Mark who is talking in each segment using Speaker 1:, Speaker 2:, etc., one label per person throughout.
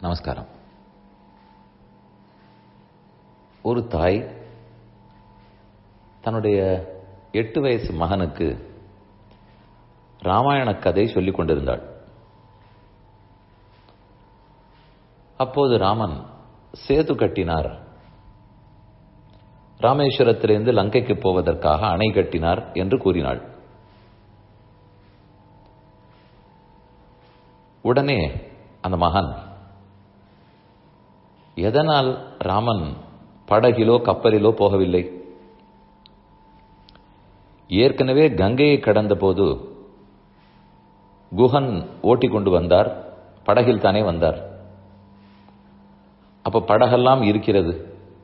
Speaker 1: நமஸ்காரம் ஒரு தாய் தன்னுடைய எட்டு வயசு மகனுக்கு ராமாயண கதை சொல்லிக் கொண்டிருந்தாள் அப்போது ராமன் சேது கட்டினார் ராமேஸ்வரத்திலிருந்து லங்கைக்கு போவதற்காக அணை கட்டினார் என்று கூறினாள் உடனே அந்த மகன் எதனால் ராமன் படகிலோ கப்பலிலோ போகவில்லை ஏற்கனவே கங்கையை கடந்த போது குஹன் ஓட்டி கொண்டு வந்தார் படகில் தானே வந்தார் அப்ப படகெல்லாம் இருக்கிறது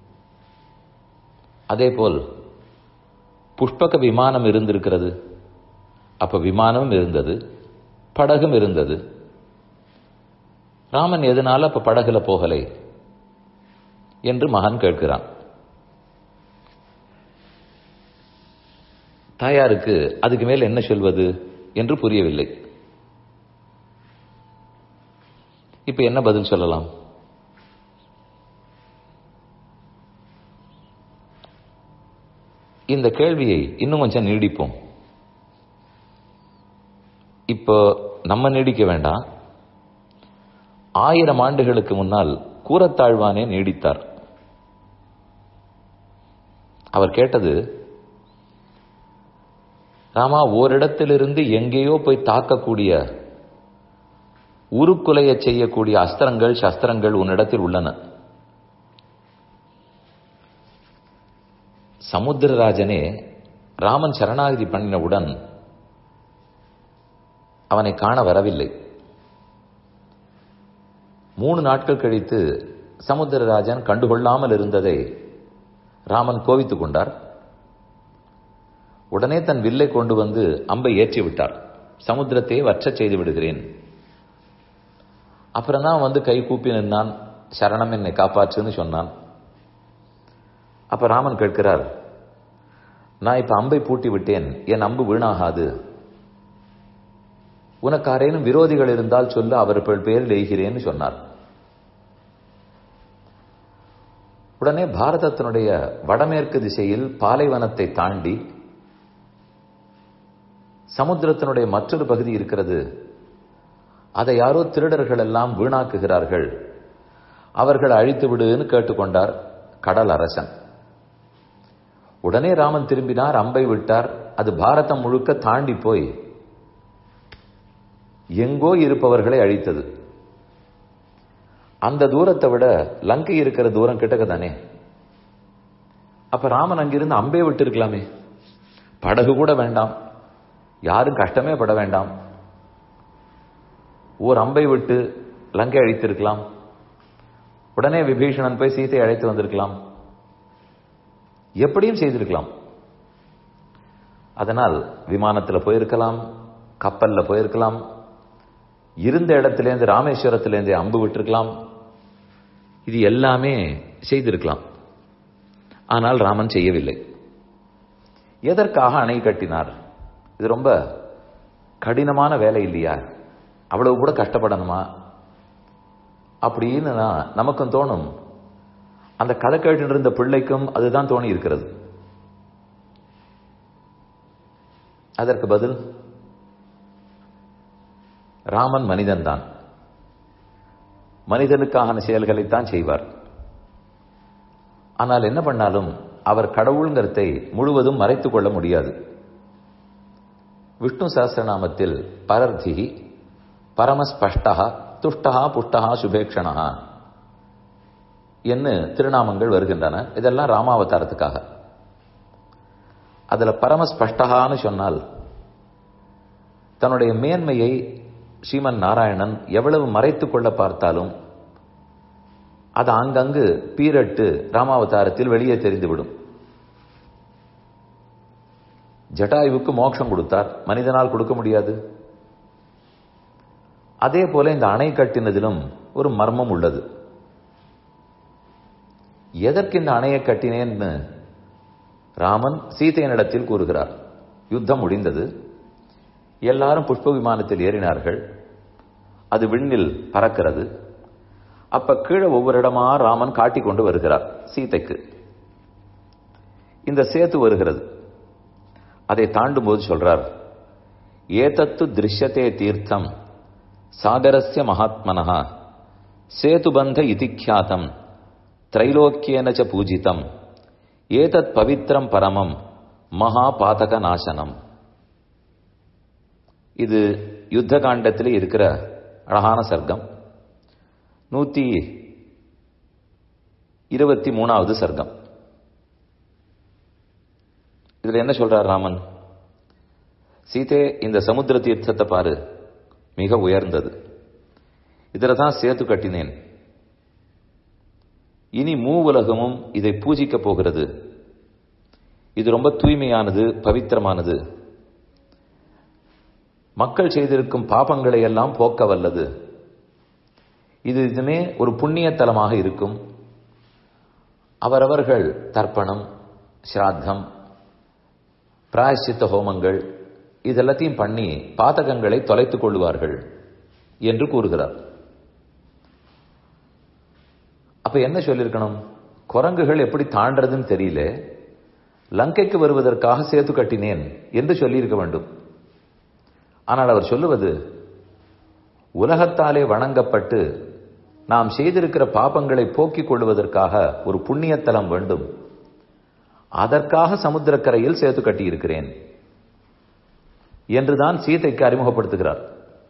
Speaker 1: அதேபோல் புஷ்பக விமானம் இருந்திருக்கிறது அப்ப விமானமும் இருந்தது படகும் இருந்தது ராமன் எதனால அப்ப படகுல போகலை என்று மகன் கேட்கிறான் தாயாருக்கு அதுக்கு மேல் என்ன சொல்வது என்று புரியவில்லை இப்ப என்ன பதில் சொல்லலாம் இந்த கேள்வியை இன்னும் கொஞ்சம் நீடிப்போம் இப்போ நம்ம நீடிக்க வேண்டாம் ஆயிரம் ஆண்டுகளுக்கு முன்னால் கூறத்தாழ்வானே நீடித்தார் அவர் கேட்டது ராமா ஓரிடத்திலிருந்து எங்கேயோ போய் தாக்கக்கூடிய உருக்குலைய செய்யக்கூடிய அஸ்திரங்கள் சஸ்திரங்கள் உன்னிடத்தில் உள்ளன சமுத்திரராஜனே ராமன் சரணாகதி பண்ணினவுடன் அவனை காண வரவில்லை மூணு நாட்கள் கழித்து சமுத்திரராஜன் கண்டுகொள்ளாமல் இருந்ததை ராமன் கோவித்துக் கொண்டார் உடனே தன் வில்லை கொண்டு வந்து அம்பை ஏற்றி விட்டார் சமுத்திரத்தை வற்றச் செய்து விடுகிறேன் அப்புறம் தான் வந்து கை கூப்பி நின்னான் சரணம் என்னை காப்பாற்றுன்னு சொன்னான் அப்ப ராமன் கேட்கிறார் நான் இப்ப அம்பை பூட்டி விட்டேன் என் அம்பு வீணாகாது உனக்கு யாரேனும் விரோதிகள் இருந்தால் சொல்ல அவர்கள் பெயரில் எய்கிறேன்னு சொன்னார் உடனே பாரதத்தினுடைய வடமேற்கு திசையில் பாலைவனத்தை தாண்டி சமுத்திரத்தினுடைய மற்றொரு பகுதி இருக்கிறது அதை யாரோ திருடர்கள் எல்லாம் வீணாக்குகிறார்கள் அவர்கள் அழித்து விடுன்னு கேட்டுக்கொண்டார் கடல் அரசன் உடனே ராமன் திரும்பினார் அம்பை விட்டார் அது பாரதம் முழுக்க தாண்டி போய் எங்கோ இருப்பவர்களை அழித்தது அந்த தூரத்தை விட லங்கை இருக்கிற தூரம் கிட்டக்க தானே அப்ப ராமன் அங்கிருந்து அம்பே விட்டு இருக்கலாமே படகு கூட வேண்டாம் யாரும் கஷ்டமே பட வேண்டாம் ஓர் அம்பை விட்டு லங்கை அழித்திருக்கலாம் உடனே விபீஷணன் போய் சீத்தை அழைத்து வந்திருக்கலாம் எப்படியும் செய்திருக்கலாம் அதனால் விமானத்தில் போயிருக்கலாம் கப்பல்ல போயிருக்கலாம் இருந்த இடத்திலேருந்து ராமேஸ்வரத்திலேருந்து அம்பு விட்டிருக்கலாம் இது எல்லாமே செய்திருக்கலாம் ஆனால் ராமன் செய்யவில்லை எதற்காக அணை கட்டினார் இது ரொம்ப கடினமான வேலை இல்லையா அவ்வளவு கூட கஷ்டப்படணுமா அப்படின்னு நமக்கும் தோணும் அந்த கதை கேட்டு இருந்த பிள்ளைக்கும் அதுதான் தோணி இருக்கிறது அதற்கு பதில் ராமன் மனிதன்தான் மனிதனுக்கான செயல்களைத்தான் செய்வார் ஆனால் என்ன பண்ணாலும் அவர் கடவுளுங்கிறதை முழுவதும் மறைத்துக் கொள்ள முடியாது விஷ்ணு சஹசிரநாமத்தில் பரர்த்திகி பரமஸ்பஷ்டா துஷ்டா புஷ்டா சுபேக்ஷணா என்று திருநாமங்கள் வருகின்றன இதெல்லாம் ராமாவதாரத்துக்காக அதுல பரமஸ்பஷ்டகான்னு சொன்னால் தன்னுடைய மேன்மையை ஸ்ரீமன் நாராயணன் எவ்வளவு மறைத்துக் கொள்ள பார்த்தாலும் அது அங்கங்கு பீரட்டு ராமாவதாரத்தில் வெளியே தெரிந்துவிடும் ஜட்டாயுவுக்கு மோட்சம் கொடுத்தார் மனிதனால் கொடுக்க முடியாது அதே போல இந்த அணை கட்டினதிலும் ஒரு மர்மம் உள்ளது எதற்கு இந்த அணையை கட்டினேன்னு ராமன் சீதையனிடத்தில் கூறுகிறார் யுத்தம் முடிந்தது எல்லாரும் புஷ்ப விமானத்தில் ஏறினார்கள் அது விண்ணில் பறக்கிறது அப்ப கீழே ஒவ்வொரு இடமா ராமன் காட்டிக் கொண்டு வருகிறார் சீதைக்கு இந்த சேத்து வருகிறது அதை தாண்டும் போது சொல்றார் ஏதத்து திருஷ்யத்தே தீர்த்தம் சாகரஸ்ய மகாத்மனஹா சேதுபந்த இதிக்யாதம் திரைலோக்கியேன ச பூஜிதம் ஏதத் பவித்ரம் பரமம் மகா பாதக நாசனம் இது யுத்த காண்டத்திலே இருக்கிற அழகான சர்க்கம் நூத்தி இருபத்தி மூணாவது சர்க்கம் இதுல என்ன சொல்றார் ராமன் சீதே இந்த சமுத்திர தீர்த்தத்தை பாரு மிக உயர்ந்தது இதுல தான் சேத்து கட்டினேன் இனி மூ உலகமும் இதை பூஜிக்க போகிறது இது ரொம்ப தூய்மையானது பவித்திரமானது மக்கள் செய்திருக்கும் பாபங்களை எல்லாம் போக்க வல்லது இது இதுமே ஒரு புண்ணிய தலமாக இருக்கும் அவரவர்கள் தர்ப்பணம் ஸ்ராத்தம் பிராயசித்த ஹோமங்கள் இதெல்லாத்தையும் பண்ணி பாதகங்களை தொலைத்துக் கொள்வார்கள் என்று கூறுகிறார் அப்ப என்ன சொல்லியிருக்கணும் குரங்குகள் எப்படி தாண்டதுன்னு தெரியல லங்கைக்கு வருவதற்காக சேத்து கட்டினேன் என்று சொல்லியிருக்க வேண்டும் ஆனால் அவர் சொல்லுவது உலகத்தாலே வணங்கப்பட்டு நாம் செய்திருக்கிற பாபங்களை போக்கிக் கொள்வதற்காக ஒரு புண்ணியத்தலம் வேண்டும் அதற்காக சமுத்திரக்கரையில் சேத்து கட்டியிருக்கிறேன் என்றுதான் சீதைக்கு அறிமுகப்படுத்துகிறார்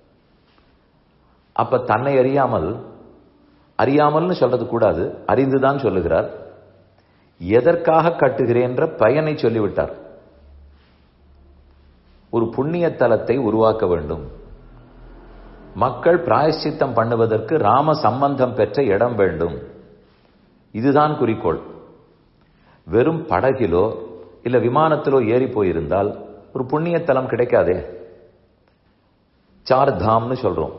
Speaker 1: அப்ப தன்னை அறியாமல் அறியாமல்னு சொல்றது கூடாது அறிந்துதான் சொல்லுகிறார் எதற்காக கட்டுகிறேன்ற பயனை சொல்லிவிட்டார் ஒரு புண்ணிய தலத்தை உருவாக்க வேண்டும் மக்கள் பிராயஷ்சித்தம் பண்ணுவதற்கு ராம சம்பந்தம் பெற்ற இடம் வேண்டும் இதுதான் குறிக்கோள் வெறும் படகிலோ இல்ல விமானத்திலோ ஏறி போயிருந்தால் ஒரு புண்ணிய தலம் கிடைக்காதே சார் தாம்னு சொல்றோம்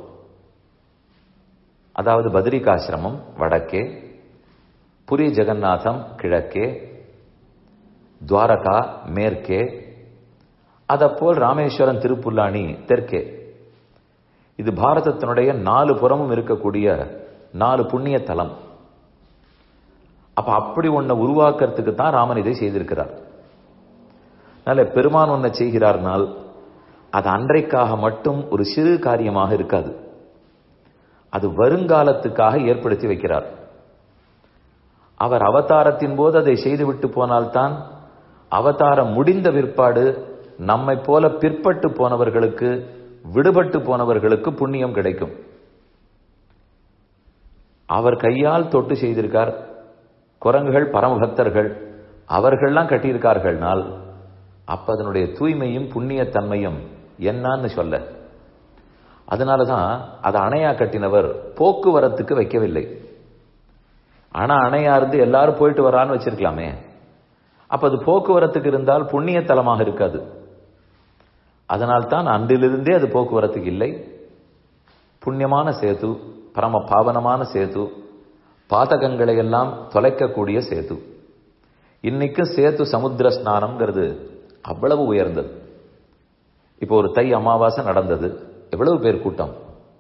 Speaker 1: அதாவது பத்ரிகாசிரமம் வடக்கே புரி ஜெகநாதம் கிழக்கே துவாரகா மேற்கே அதப்போல் ராமேஸ்வரம் திருப்புல்லானி தெற்கே இது பாரதத்தினுடைய நாலு புறமும் இருக்கக்கூடிய நாலு புண்ணிய தலம் அப்ப அப்படி ஒன்ன உருவாக்குறதுக்கு தான் ராமன் இதை செய்திருக்கிறார் அதனால பெருமான் ஒன்ன செய்கிறார்னால் அது அன்றைக்காக மட்டும் ஒரு சிறு காரியமாக இருக்காது அது வருங்காலத்துக்காக ஏற்படுத்தி வைக்கிறார் அவர் அவதாரத்தின் போது அதை செய்துவிட்டு போனால்தான் அவதாரம் முடிந்த விற்பாடு நம்மை போல பிற்பட்டு போனவர்களுக்கு விடுபட்டு போனவர்களுக்கு புண்ணியம் கிடைக்கும் அவர் கையால் தொட்டு செய்திருக்கார் குரங்குகள் பரமபக்தர்கள் அவர்கள்லாம் கட்டியிருக்கார்கள்னால் அப்ப அதனுடைய தூய்மையும் புண்ணியத்தன்மையும் என்னன்னு சொல்ல அதனாலதான் அதை அணையா கட்டினவர் போக்குவரத்துக்கு வைக்கவில்லை ஆனா அணையா இருந்து எல்லாரும் போயிட்டு வரான்னு வச்சிருக்கலாமே அப்ப அது போக்குவரத்துக்கு இருந்தால் புண்ணிய தலமாக இருக்காது அதனால்தான் அன்றிலிருந்தே அது போக்குவரத்துக்கு இல்லை புண்ணியமான சேது பரம பாவனமான சேது பாதகங்களை எல்லாம் தொலைக்கக்கூடிய சேது இன்னைக்கு சேத்து சமுத்திர ஸ்நானம்ங்கிறது அவ்வளவு உயர்ந்தது இப்போ ஒரு தை அமாவாசை நடந்தது எவ்வளவு பேர் கூட்டம்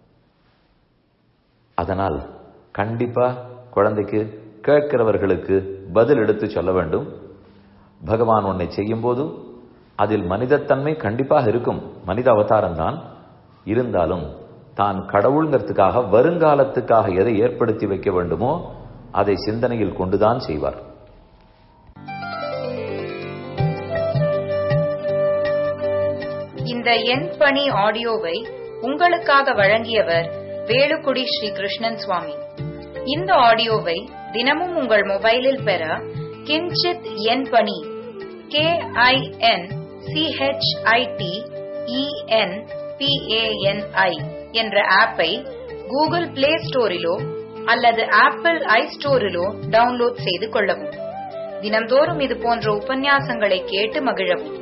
Speaker 1: அதனால் கண்டிப்பா குழந்தைக்கு கேட்கிறவர்களுக்கு பதில் எடுத்து சொல்ல வேண்டும் பகவான் உன்னை செய்யும் போது அதில் மனிதத்தன்மை கண்டிப்பாக இருக்கும் மனித அவதாரம் தான் இருந்தாலும் தான் கடவுள்ங்கிறதுக்காக வருங்காலத்துக்காக எதை ஏற்படுத்தி வைக்க வேண்டுமோ அதை சிந்தனையில் கொண்டுதான் செய்வார்
Speaker 2: இந்த எண் பணி ஆடியோவை உங்களுக்காக வழங்கியவர் வேலுக்குடி ஸ்ரீ கிருஷ்ணன் சுவாமி இந்த ஆடியோவை தினமும் உங்கள் மொபைலில் பெற கிஞ்சித் எண் பணி கே ஐ என் சிஹெச்ஐடி இஎன் பிஏஎன்ஐ என்ற ஆப்பை கூகுள் பிளே ஸ்டோரிலோ அல்லது ஆப்பிள் ஐ ஸ்டோரிலோ டவுன்லோட் செய்து கொள்ளவும் தினம்தோறும் இது போன்ற உபன்யாசங்களை கேட்டு மகிழவும்